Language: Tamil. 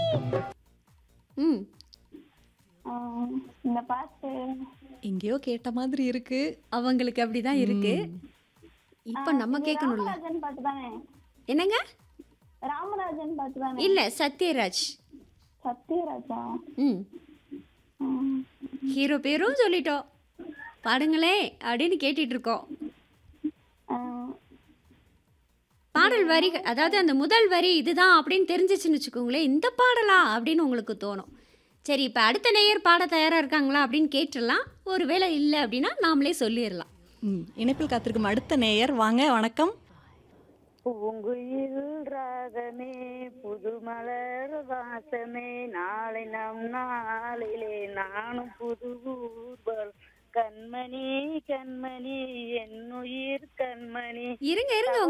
ம் ஆ, இந்த பாட்டு எங்கேயோ கேட்ட மாதிரி இருக்கு அவங்களுக்கு அப்படிதான் இருக்கு இப்போ நம்ம இது கேட்கணும்ல ராமராஜன் பாட்டு தானே என்னங்க ராமராஜன் பாட்டு தானே இல்ல சத்யராஜ் சத்யராஜா ம் ம். ஹீரோ பேரும் சொல்லிட்டோம் பாடுங்களே அப்படின்னு கேட்டுட்டு இருக்கோம் ஆ, பாடல் வரிகள் அதாவது அந்த முதல் வரி இதுதான் அப்படின்னு தெரிஞ்சிச்சுன்னு வச்சுக்கோங்களேன் இந்த பாடலா அப்படின்னு உங்களுக்கு தோணும் சரி இப்போ அடுத்த நேயர் பாட தயாராக இருக்காங்களா அப்படின்னு கேட்டுடலாம் ஒருவேளை இல்லை அப்படின்னா நாமளே சொல்லிடலாம் ம், இணைப்பில் காத்திருக்கும் அடுத்த நேயர் வாங்க வணக்கம் பூங்குயில் ராகமே புது மலர் வாசமே நாளை நம் நாளிலே நானும் புது ஊர்வல் கண்மணி கண்மணி என் உயிர் கண்மணி இருங்க இருங்க